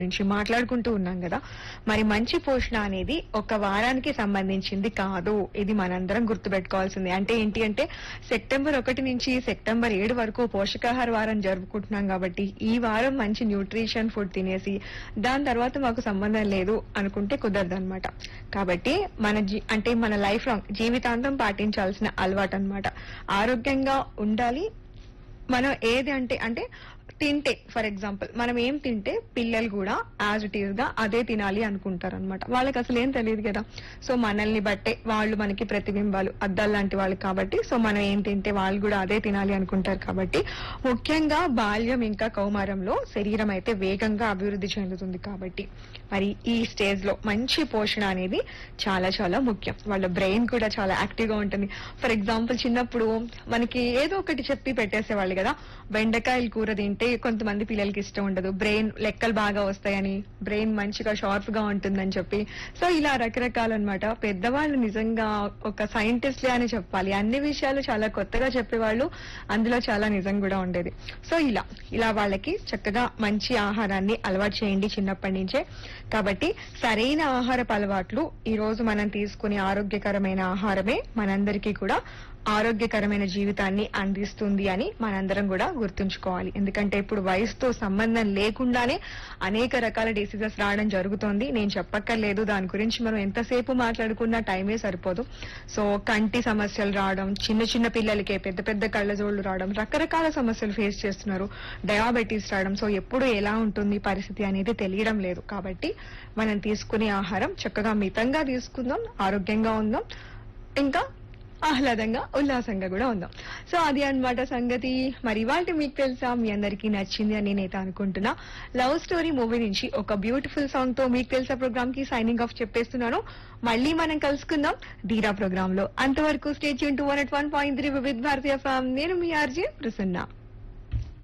గురించి మాట్లాడుకుంటూ ఉన్నాం కదా మరి మంచి పోషణ అనేది ఒక వారానికి సంబంధించింది కాదు ఇది మనందరం గుర్తుపెట్టుకోవాల్సింది అంటే ఏంటి అంటే సెప్టెంబర్ ఒకటి నుంచి సెప్టెంబర్ ఏడు వరకు పోషకాహార వారం జరుపుకుంటున్నాం కాబట్టి ఈ వారం మంచి న్యూట్రిషన్ ఫుడ్ తినేసి దాని తర్వాత మాకు సంబంధం లేదు అనుకుంటే కుదరదు అనమాట కాబట్టి మన జీ- అంటే మన లైఫ్ లాంగ్ జీవితాంతం పాటించాల్సిన అలవాటు అన్నమాట ఆరోగ్యంగా ఉండాలి మనం ఏది అంటే అంటే తింటే ఫర్ ఎగ్జాంపుల్ మనం ఏం తింటే పిల్లలు కూడా యాజ్ ఇట్ ఈస్ గా అదే తినాలి అనుకుంటారు అనమాట వాళ్ళకి అసలు ఏం తెలియదు కదా సో మనల్ని బట్టే వాళ్ళు మనకి ప్రతిబింబాలు అద్దాలు లాంటి వాళ్ళు కాబట్టి సో మనం ఏం తింటే వాళ్ళు కూడా అదే తినాలి అనుకుంటారు కాబట్టి ముఖ్యంగా బాల్యం ఇంకా కౌమారంలో శరీరం అయితే వేగంగా అభివృద్ధి చెందుతుంది కాబట్టి మరి ఈ స్టేజ్ లో మంచి పోషణ అనేది చాలా చాలా ముఖ్యం వాళ్ళ బ్రెయిన్ కూడా చాలా యాక్టివ్ గా ఉంటుంది ఫర్ ఎగ్జాంపుల్ చిన్నప్పుడు మనకి ఏదో ఒకటి చెప్పి పెట్టేసేవాళ్ళు కదా బెండకాయలు కూర తింటే కొంతమంది పిల్లలకి ఇష్టం ఉండదు బ్రెయిన్ లెక్కలు బాగా వస్తాయని బ్రెయిన్ మంచిగా షార్ప్ గా ఉంటుందని చెప్పి సో ఇలా రకరకాలు అనమాట పెద్దవాళ్ళు నిజంగా ఒక సైంటిస్ట్లే అని చెప్పాలి అన్ని విషయాలు చాలా కొత్తగా చెప్పేవాళ్ళు అందులో చాలా నిజం కూడా ఉండేది సో ఇలా ఇలా వాళ్ళకి చక్కగా మంచి ఆహారాన్ని అలవాటు చేయండి చిన్నప్పటి నుంచే కాబట్టి సరైన ఆహారపు అలవాట్లు ఈ రోజు మనం తీసుకునే ఆరోగ్యకరమైన ఆహారమే మనందరికీ కూడా ఆరోగ్యకరమైన జీవితాన్ని అందిస్తుంది అని మనందరం కూడా గుర్తుంచుకోవాలి ఎందుకంటే ఇప్పుడు వయసుతో సంబంధం లేకుండానే అనేక రకాల డిసీజెస్ రావడం జరుగుతోంది నేను చెప్పక్కర్లేదు దాని గురించి మనం ఎంతసేపు మాట్లాడుకున్నా టైమే సరిపోదు సో కంటి సమస్యలు రావడం చిన్న చిన్న పిల్లలకే పెద్ద పెద్ద కళ్ళజోళ్లు రావడం రకరకాల సమస్యలు ఫేస్ చేస్తున్నారు డయాబెటీస్ రావడం సో ఎప్పుడు ఎలా ఉంటుంది పరిస్థితి అనేది తెలియడం లేదు కాబట్టి మనం తీసుకునే ఆహారం చక్కగా మితంగా తీసుకుందాం ఆరోగ్యంగా ఉందాం ఇంకా ఆహ్లాదంగా ఉల్లాసంగా కూడా ఉందాం సో అది అన్నమాట సంగతి మరి ఇవాళ మీకు తెలుసా మీ అందరికీ నచ్చింది అని నేనైతే అనుకుంటున్నా లవ్ స్టోరీ మూవీ నుంచి ఒక బ్యూటిఫుల్ సాంగ్ తో మీకు తెలుసా ప్రోగ్రామ్ కి సైనింగ్ ఆఫ్ చెప్పేస్తున్నాను మళ్ళీ మనం కలుసుకుందాం ధీరా ప్రోగ్రామ్ లో అంతవరకు stay tuned to one eight one point three Vividh Bharati ఫామ్ నేను మీ ఆర్జే ప్రసన్న